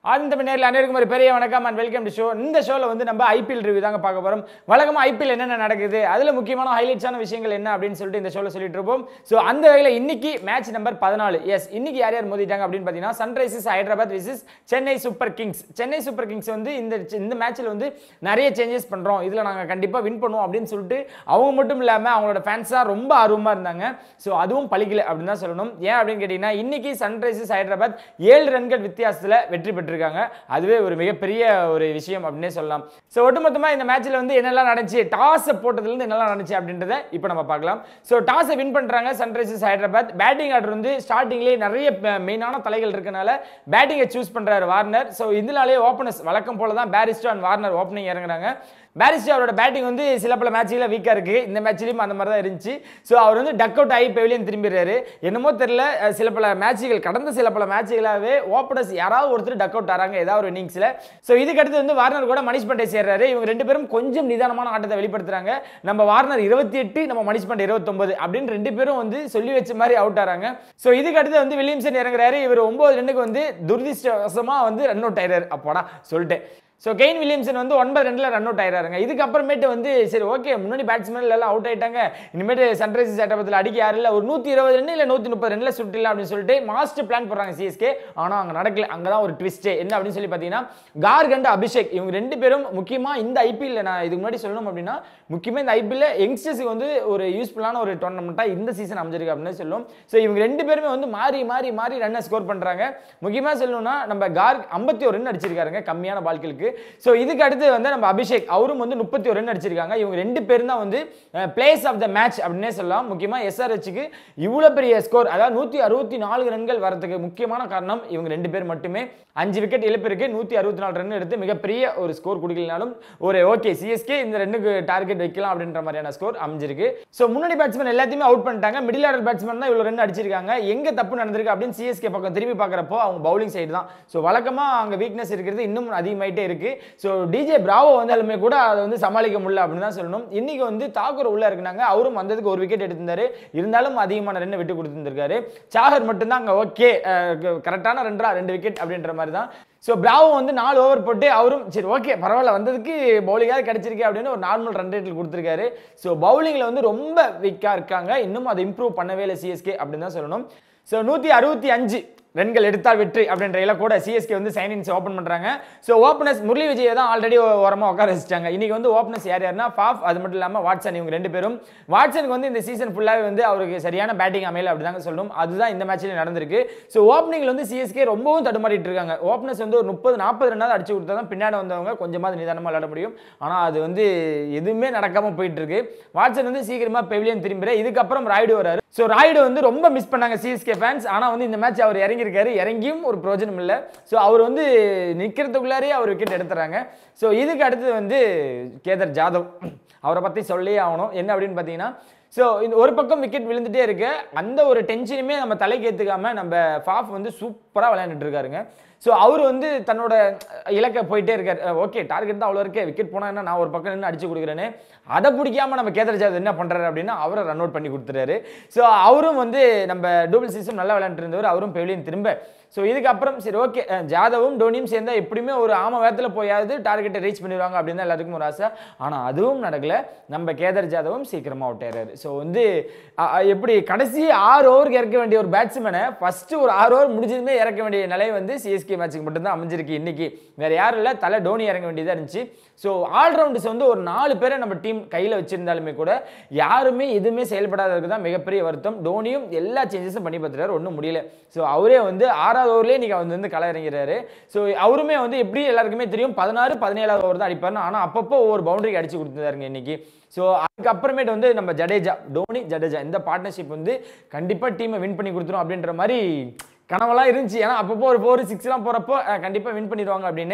அந்த நேரில் அனைவருக்கும் ஒரு பெரிய வணக்கம் அண்ட் வெல்கம் டு ஷோ இந்த ஷோவில் வந்து நம்ம ஐபிஎல் ரிவ்யூ தாங்க பார்க்க போகிறோம் வழக்கமாக ஐபிஎல் என்னென்ன நடக்குது அதில் முக்கியமான ஹைலைட்ஸான விஷயங்கள் என்ன அப்படின்னு சொல்லிட்டு இந்த ஷோவில் சொல்லிட்டு இருப்போம் ஸோ அந்த வகையில் இன்னைக்கு மேட்ச் நம்பர் பதினாலு எஸ் இன்னைக்கு யார் யார் மோதிட்டாங்க அப்படின்னு பார்த்தீங்கன்னா Sunrisers Hyderabad versus Chennai Super Kings Chennai Super Kings வந்து இந்த இந்த மேட்ச்சில் வந்து நிறைய சேஞ்சஸ் பண்ணுறோம் இதில் நாங்கள் கண்டிப்பாக வின் பண்ணுவோம் அப்படின்னு சொல்லிட்டு அவங்க மட்டும் இல்லாமல் அவங்களோட ஃபேன்ஸாக ரொம்ப ஆர்வமாக இருந்தாங்க ஸோ அதுவும் பழிக்கல அப்படின்னு தான் சொல்லணும் ஏன் அப்படின்னு கேட்டிங்கன்னா இன்னைக்கு சன்ரைசர்ஸ் ஹைதராபாத் ஏழு ரன்கள் வித்தியாசத்தில் வெற்றி பெற்றிருக்காங்க அதுவே ஒரு மிகப்பெரிய ஒரு விஷயம் அப்படின்னே சொல்லலாம் ஸோ ஒட்டுமொத்தமாக இந்த மேட்ச்சில் வந்து என்னெல்லாம் நடந்துச்சு டாஸை போட்டதுலேருந்து என்னெல்லாம் நடந்துச்சு அப்படின்றத இப்போ நம்ம பார்க்கலாம் ஸோ டாஸை வின் பண்ணுறாங்க சன்ரைசர்ஸ் ஹைதராபாத் பேட்டிங் ஆர்டர் வந்து ஸ்டார்டிங்லேயே நிறைய மெயினான தலைகள் இருக்கனால பேட்டிங்கை சூஸ் பண்ணுறாரு வார்னர் ஸோ இதனாலே ஓப்பனர்ஸ் வழக்கம் போல தான் பேரிஸ்டோ அண்ட் வார்னர் ஓப்பனிங் இறங்குறாங்க பேரிஸ்டோ அவரோட பேட்டிங் வந்து சில பல மேட்ச்சில் வீக்காக இருக்குது இந்த மேட்ச்லேயும் அந்த மாதிரி தான் இருந்துச்சு ஸோ அவர் வந்து டக் அவுட் ஆகி பெவிலியன் திரும்பிடுறாரு என்னமோ தெரியல அஹ் சில பல மேட்சுகள் கடந்த சில பல மேட்சுகளாகவே ஓப்பனர்ஸ் யாராவது ஒருத்தர் டக் அவுட் ஆறாங்க ஏதாவது ஒரு இன்னிங்ஸில் ஸோ இதுக்கு அடுத்து வந்து வார்னர் கூட மணிஷ் பண்டே சேர்றாரு இவங்க ரெண்டு பேரும் கொஞ்சம் நிதானமான ஆட்டத்தை வெளிப்படுத்துறாங்க நம்ம வார்னர் இருபத்தி எட்டு நம்ம மணிஷ் பண்டே இருபத்தொன்பது அப்படின்னு ரெண்டு பேரும் வந்து சொல்லி வச்ச மாதிரி அவுட் ஆறாங்க ஸோ இதுக்கு அடுத்து வந்து வில்லியம்சன் இறங்குறாரு இவர் ஒன்பது ரன்னுக்கு வந்து துரதிருஷ்டவசமாக வந்து ரன் அவுட் ஆயிறாரு அப்போடா சொல்லிட்டேன் ஸோ கெயின் வில்லியம்சன் வந்து ஒன்பது ரன்ல ரன் அவுட் ஆயிராருங்க இதுக்கப்புறமேட்டு வந்து சரி ஓகே முன்னாடி பேட்ஸ்மேன் எல்லாம் அவுட் ஆயிட்டாங்க இனிமேட்டு சன்ரைசர்ஸ் ஹைதராபாத்தில் அடிக்க யாரும் இல்லை ஒரு நூற்றி இருபது ரன் இல்லை நூற்றி முப்பது ரன்ல சுட்டிடலாம் அப்படின்னு சொல்லிட்டு மாஸ்டர் பிளான் போடுறாங்க சிஎஸ்கே ஆனால் அங்கே நடக்கல அங்கே தான் ஒரு ட்விஸ்டே என்ன அப்படின்னு சொல்லி பார்த்தீங்கன்னா கார்கண்ட் அபிஷேக் இவங்க ரெண்டு பேரும் முக்கியமாக இந்த ஐபிஎல்ல நான் இதுக்கு முன்னாடி சொல்லணும் அப்படின்னா முக்கியமாக இந்த ஐபிஎல்ல யங்ஸ்டர்ஸுக்கு வந்து ஒரு யூஸ்ஃபுல்லான ஒரு டோர்னமெண்ட்டாக இந்த சீசன் அமைஞ்சிருக்கு அப்படின்னு சொல்லும் ஸோ இவங்க ரெண்டு பேருமே வந்து மாறி மாறி மாறி ரன்னை ஸ்கோர் பண்ணுறாங்க முக்கியமாக சொல்லணும்னா நம்ம கார்க் ஐம்பத்தி ஒரு ரன் அடிச்சிருக்காருங்க கம்மியான பால்களுக்கு ஸோ இதுக்கு அடுத்து வந்து நம்ம அபிஷேக் அவரும் வந்து முப்பத்தி ஒரு ரன் அடிச்சிருக்காங்க இவங்க ரெண்டு பேரும் தான் வந்து பிளேஸ் ஆஃப் த மேட்ச் அப்படின்னே சொல்லலாம் முக்கியமாக எஸ்ஆர்ஹெச்சுக்கு இவ்வளோ பெரிய ஸ்கோர் அதாவது நூற்றி அறுபத்தி நாலு ரன்கள் வரதுக்கு முக்கியமான காரணம் இவங்க ரெண்டு பேர் மட்டுமே அஞ்சு விக்கெட் இழப்பு இருக்கு நூற்றி அறுபத்தி நாலு ரன் எடுத்து மிகப்பெரிய ஒரு ஸ்கோர் கொடுக்கலனாலும் ஒரு ஓகே சிஎஸ்கே இந்த ரெண்டுக்கு டார்கெட் வைக்கலாம் அப்படின்ற மாதிரியான ஸ்கோர் அமைஞ்சிருக்கு ஸோ முன்னாடி பேட்ஸ்மேன் எல்லாத்தையுமே அவுட் பண்ணிட்டாங்க மிடில் ஆர்டர் பேட்ஸ்மேன் தான் இவ்வளோ ரன் அடிச்சிருக்காங்க எங்கே தப்பு நடந்திருக்கு அப்படின்னு சிஎஸ்கே பக்கம் திரும்பி பார்க்குறப்போ அவங்க பவுலிங் சைடு தான் ஸோ வழக்கமாக அங்கே வீக்னஸ் இருக்கிறது இன்னும் அதிகமாயிட்டே இருக்கு ஸோ டிஜே பிராவோ வந்தாலுமே கூட அதை வந்து சமாளிக்க முடியல அப்படின்னு தான் சொல்லணும் இன்னைக்கு வந்து தாக்கூர் உள்ள இருக்கிறாங்க அவரும் வந்ததுக்கு ஒரு விக்கெட் எடுத்திருந்தாரு இருந்தாலும் அதிகமான ரன்னை விட்டு கொடுத்துருக்காரு சாகர் மட்டும்தான் அங்கே ஓகே கரெக்டான ரன்றா ரெண்டு விக்கெட் அப்படின்ற மாதிரி தான் ஸோ பிராவோ வந்து நாலு ஓவர் போட்டு அவரும் சரி ஓகே பரவாயில்ல வந்ததுக்கு பவுலிங்காவது கிடைச்சிருக்கே அப்படின்னு ஒரு நார்மல் ரன் ரேட்டில் கொடுத்துருக்காரு ஸோ பவுலிங்கில் வந்து ரொம்ப வீக்காக இருக்காங்க இன்னும் அதை இம்ப்ரூவ் பண்ணவே இல்லை சிஎஸ்கே அப்படின்னு தான் சொல்லணும் ஸோ நூற்றி அறுபத்தி அஞ்சு ரன்கள் எடுத்தால் வெற்றி அப்படின்ற இலக்கோட சிஎஸ்கே வந்து சைனின்ஸ் ஓப்பன் பண்ணுறாங்க ஸோ ஓப்பனர்ஸ் முரளி விஜயை தான் ஆல்ரெடி ஓரமாக உட்கார வச்சிட்டாங்க இன்னைக்கு வந்து ஓப்பனர்ஸ் யார் யாருன்னா ஃபாஃப் அது மட்டும் இல்லாமல் வாட்சன் இவங்க ரெண்டு பேரும் வாட்சனுக்கு வந்து இந்த சீசன் ஃபுல்லாகவே வந்து அவருக்கு சரியான பேட்டிங் அமையல அப்படி தாங்க சொல்லணும் அதுதான் இந்த மேட்ச்ல நடந்திருக்கு ஸோ ஓப்பனிங்கில் வந்து சிஎஸ்கே ரொம்பவும் தடுமாறிட்டு இருக்காங்க ஓப்பனர்ஸ் வந்து ஒரு முப்பது நாற்பது ரன்னாவது அடிச்சு கொடுத்தா தான் பின்னாடி வந்தவங்க கொஞ்சமாவது நிதானமாக விளையாட முடியும் ஆனால் அது வந்து எதுவுமே நடக்காமல் போயிட்டு இருக்கு வாட்சன் வந்து சீக்கிரமாக பெவிலியன் திரும்புற இதுக்கப்புறம் ராய்டு வராரு ஸோ ராய்டு வந்து ரொம்ப மிஸ் பண்ணாங்க சிஎஸ்கே ஃபேன்ஸ் ஆனால் வந்து இந்த மேட்ச் அவர் இறங்கியிருக்காரு இறங்கியும் ஒரு பிரயோஜனம் இல்லை ஸோ அவர் வந்து நிற்கிறதுக்குள்ளாரே அவர் விக்கெட் எடுத்துறாங்க ஸோ இதுக்கு அடுத்தது வந்து கேதர் ஜாதவ் அவரை பற்றி சொல்லியே ஆகணும் என்ன அப்படின்னு பார்த்தீங்கன்னா ஸோ இந்த ஒரு பக்கம் விக்கெட் விழுந்துட்டே இருக்கு அந்த ஒரு டென்ஷனுமே நம்ம தலைக்கு ஏற்றுக்காம நம்ம ஃபாஃப் வந்து சூப்பராக விளையாண்டுட்டு இருக்காருங்க ஸோ அவர் வந்து தன்னோட இலக்கை போயிட்டே இருக்கார் ஓகே டார்கெட் தான் அவ்வளோ இருக்கே விக்கெட் போனால் என்ன நான் ஒரு பக்கம் நின்று அடிச்சு கொடுக்குறேன்னு அதை பிடிக்காம நம்ம கேதர் ஜாதவ் என்ன பண்ணுறாரு அப்படின்னா அவரை ரன் அவுட் பண்ணி கொடுத்துறாரு ஸோ அவரும் வந்து நம்ம டூபிள் சீசன் நல்லா விளையாண்டு இருந்தவர் அவரும் பெவிலியன் திரும்ப ஸோ இதுக்கப்புறம் சரி ஓகே ஜாதவும் டோனியும் சேர்ந்தா எப்படியுமே ஒரு ஆம வேகத்தில் போயாவது டார்கெட்டை ரீச் பண்ணிடுவாங்க அப்படின்னு தான் எல்லாருக்கும் ஒரு ஆசை ஆனால் அதுவும் நடக்கல நம்ம கேதர் ஜாதவும் சீக்கிரமாக அவுட் ஆயிடுறாரு ஸோ வந்து அ, அ, எப்படி கடைசி ஆறு ஓவருக்கு இறக்க வேண்டிய ஒரு பேட்ஸ்மேனை ஃபர்ஸ்ட் ஒரு ஆறு ஓவர் முடிஞ்சதுமே இறக்க வேண்டிய நிலை வந்து சிஎஸ்கே மேட்ச்சுக்கு மட்டும்தான் அமைஞ்சிருக்கு இன்னைக்கு வேற யாரும் இல்லை தலை டோனி இறங்க வேண்டியதாக இருந்துச்சு ஸோ ஆல்ரவுண்டர்ஸ் வந்து ஒரு நாலு பேரை நம்ம டீம் கையில் வச்சிருந்தாலுமே கூட யாருமே எதுவுமே செயல்படாததுக்கு தான் மிகப்பெரிய வருத்தம் டோனியும் எல்லா சேஞ்சஸும் பண்ணி பார்த்துட்டாரு ஒன்றும் முடியல ஸோ அவரே வந்து ஆறாவது ஓவர்லேயே நீங்கள் வந்து வந்து களை இறங்கிறாரு ஸோ அவருமே வந்து எப்படி எல்லாருக்குமே தெரியும் பதினாறு பதினேழாவது ஓவர் தான் அடிப்பார்னு ஆனால் அப்பப்போ ஒவ்வொரு பவுண்டரிக்கு அடிச்சு கொடுத்துருந்தாருங்க இன்னைக்கு ஸோ அதுக்கப்புறமேட்டு வந்து நம்ம ஜடேஜா டோனி ஜடேஜா இந்த பார்ட்னர்ஷிப் வந்து கண்டிப்பாக டீமை வின் பண்ணி கொடுத்துரும் அப்படின்ற மாதிரி கனவெல்லாம் இருந்துச்சு ஏன்னா அப்பப்போ ஒரு ஃபோர் சிக்ஸ்லாம் போகிறப்போ கண்டிப்பாக வின் பண்ணிடுவாங்க அப்படின்னு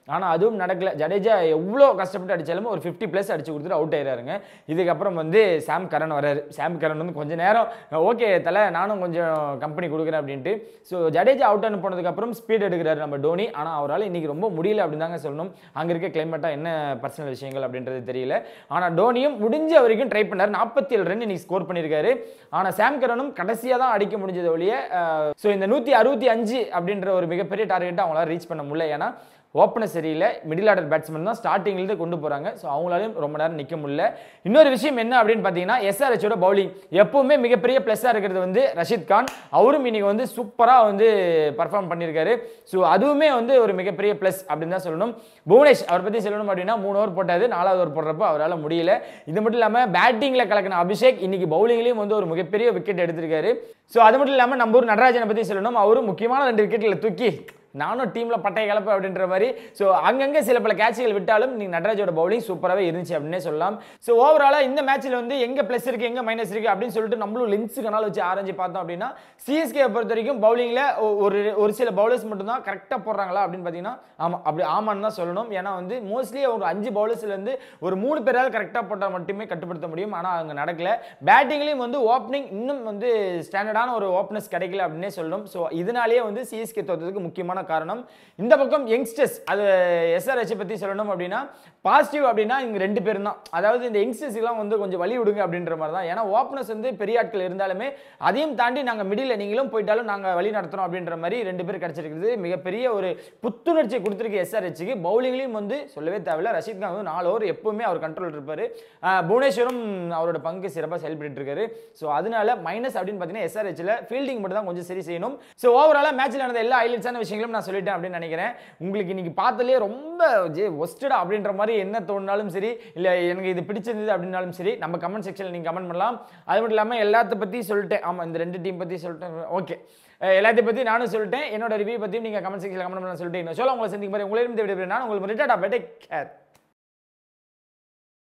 ஆனால் அதுவும் நடக்கல ஜடேஜா எவ்வளோ கஷ்டப்பட்டு அடிச்சாலும் ஒரு ஃபிஃப்டி ப்ளஸ் அடிச்சு கொடுத்துட்டு அவுட் ஆயிடுறாருங்க இதுக்கப்புறம் வந்து சாம் கரன் வராரு சாம் கரன் வந்து கொஞ்ச நேரம் ஓகே தலை நானும் கொஞ்சம் கம்பெனி கொடுக்குறேன் அப்படின்ட்டு ஸோ ஜடேஜா அவுட் ஆன போனதுக்கப்புறம் ஸ்பீட் எடுக்கிறாரு நம்ம டோனி ஆனால் அவரால் இன்னைக்கு ரொம்ப முடியல அப்படின்னு தாங்க சொல்லணும் அங்கே இருக்க கிளைமேட்டாக என்ன பர்சனல் விஷயங்கள் அப்படின்றது தெரியல ஆனால் டோனியும் முடிஞ்ச வரைக்கும் ட்ரை பண்ணார் நாற்பத்தி ஏழு ரன் இன்னைக்கு ஸ்கோர் பண்ணியிருக்காரு ஆனால் சாம் கரனும் கடைசியாக தான் அடிக்க முடிஞ்சது ஒழிய ஸோ இந்த நூற்றி அறுபத்தி அஞ்சு அப்படின்ற ஒரு மிகப்பெரிய டார்கெட்டை அவங்களால ரீச் பண்ண முடியல ஏன்னா ஓப்பனர் சரியில்லை மிடில் ஆர்டர் பேட்ஸ்மேன் தான் ஸ்டார்டிங்லேருந்து கொண்டு போகிறாங்க ஸோ அவங்களாலையும் ரொம்ப நேரம் நிற்க முடியல இன்னொரு விஷயம் என்ன அப்படின்னு பார்த்தீங்கன்னா எஸ்ஆர்ஹெச்சோட பவுலிங் எப்பவுமே மிகப்பெரிய ப்ளஸ்ஸாக இருக்கிறது வந்து ரஷீத் கான் அவரும் இன்னைக்கு வந்து சூப்பராக வந்து பர்ஃபார்ம் பண்ணியிருக்காரு ஸோ அதுவுமே வந்து ஒரு மிகப்பெரிய ப்ளஸ் அப்படின்னு தான் சொல்லணும் புவனேஷ் அவரை பற்றி சொல்லணும் அப்படின்னா மூணு ஓவர் போட்டாது நாலாவது ஓவர் போடுறப்போ அவரால் முடியல இது மட்டும் இல்லாமல் பேட்டிங்கில் கலக்கின அபிஷேக் இன்னைக்கு பவுலிங்லேயும் வந்து ஒரு மிகப்பெரிய விக்கெட் எடுத்திருக்காரு ஸோ அது மட்டும் இல்லாமல் நம்ம ஊர் நடராஜனை பற்றி சொல்லணும் அவரும் முக்கியமான ரெண்டு விக்கெட்டில் தூக்கி நானும் டீமில் பட்டை கலப்பு அப்படின்ற மாதிரி ஸோ அங்கங்கே சில பல கேட்சுகள் விட்டாலும் நீங்கள் நடராஜோட பவுலிங் சூப்பராகவே இருந்துச்சு அப்படின்னே சொல்லலாம் ஸோ ஓவராலாக இந்த மேட்ச்சில் வந்து எங்கே ப்ளஸ் இருக்குது எங்கே மைனஸ் இருக்குது அப்படின்னு சொல்லிட்டு நம்மளும் லென்ஸு கனால் வச்சு ஆரஞ்சு பார்த்தோம் அப்படின்னா சிஎஸ்கே பொறுத்த வரைக்கும் பவுலிங்கில் ஒரு ஒரு சில பவுலர்ஸ் மட்டும்தான் கரெக்டாக போடுறாங்களா அப்படின்னு பார்த்தீங்கன்னா ஆமாம் அப்படி ஆமான்னு தான் சொல்லணும் ஏன்னா வந்து மோஸ்ட்லி ஒரு அஞ்சு பவுலர்ஸ்லேருந்து ஒரு மூணு பேரால் கரெக்டாக போட்டால் மட்டுமே கட்டுப்படுத்த முடியும் ஆனால் அங்கே நடக்கல பேட்டிங்லேயும் வந்து ஓப்பனிங் இன்னும் வந்து ஸ்டாண்டர்டான ஒரு ஓப்பனர்ஸ் கிடைக்கல அப்படின்னே சொல்லணும் ஸோ இதனாலேயே வந்து சிஎஸ்கே தோற்றதுக்கு முக்கியமான காரணம் இந்த பக்கம் யங்ஸ்டர்ஸ் அது எஸ்ஆர்ஹெச் பற்றி சொல்லணும் அப்படின்னா பாசிட்டிவ் அப்படின்னா இங்கே ரெண்டு பேரும் தான் அதாவது இந்த யங்ஸ்டர்ஸ்க்குலாம் வந்து கொஞ்சம் வழி விடுங்க அப்படின்ற மாதிரி தான் ஏன்னா ஓப்பனர்ஸ் வந்து பெரிய ஆட்கள் இருந்தாலுமே அதையும் தாண்டி நாங்கள் மிடில் நீங்களும் போயிட்டாலும் நாங்கள் வழி நடத்துறோம் அப்படின்ற மாதிரி ரெண்டு பேர் கிடைச்சிருக்கிறது மிகப்பெரிய ஒரு புத்துணர்ச்சி கொடுத்துருக்கு எஸ்ஆர்ஹெச்சுக்கு பவுலிங்லேயும் வந்து சொல்லவே தேவையில்ல ரஷீத் கான் வந்து நாலு ஓவர் எப்பவுமே அவர் கண்ட்ரோல் இருப்பார் புவனேஸ்வரும் அவரோட பங்கு சிறப்பாக செயல்பட்டு இருக்காரு ஸோ அதனால மைனஸ் அப்படின்னு பார்த்தீங்கன்னா எஸ்ஆர்ஹெச்சில் ஃபீல்டிங் மட்டும் தான் கொஞ்சம் சரி செய்யணும் ஸோ ஓவராலாக மேட்ச்சில் நடந்த எல்லா ஹைலைட்ஸான விஷயங்களும் நான் சொல்லிட்டேன் அப்படின்னு நினைக்கிறேன் உங்களுக்கு இன்னைக்கு பார்த்தாலே ரொம்ப ஜே ஒஸ்டடா அப்படின்ற மாதிரி என்ன தோணுனாலும் சரி இல்லை எனக்கு இது பிடிச்சிருந்தது அப்படின்னாலும் சரி நம்ம கமெண்ட் செக்ஷனில் நீங்கள் கமெண்ட் பண்ணலாம் அது மட்டும் இல்லாமல் எல்லாத்த பற்றி சொல்லிட்டேன் ஆமாம் இந்த ரெண்டு டீம் பற்றி சொல்லிட்டேன் ஓகே எல்லாத்தையும் பற்றி நானும் சொல்லிட்டேன் என்னோட ரிவ்யூ பற்றியும் நீங்கள் கமெண்ட் செக்ஷனில் கமெண்ட் பண்ணலாம் சொல்லிட்டு இன்னும் சொல்ல உங்களை சந்திக்கும் மாதிரி உங்களையும் விடைபெறுகிறேன் நான் உங்களுக்கு ரிட்டர்ட் ஆஃப் கேர்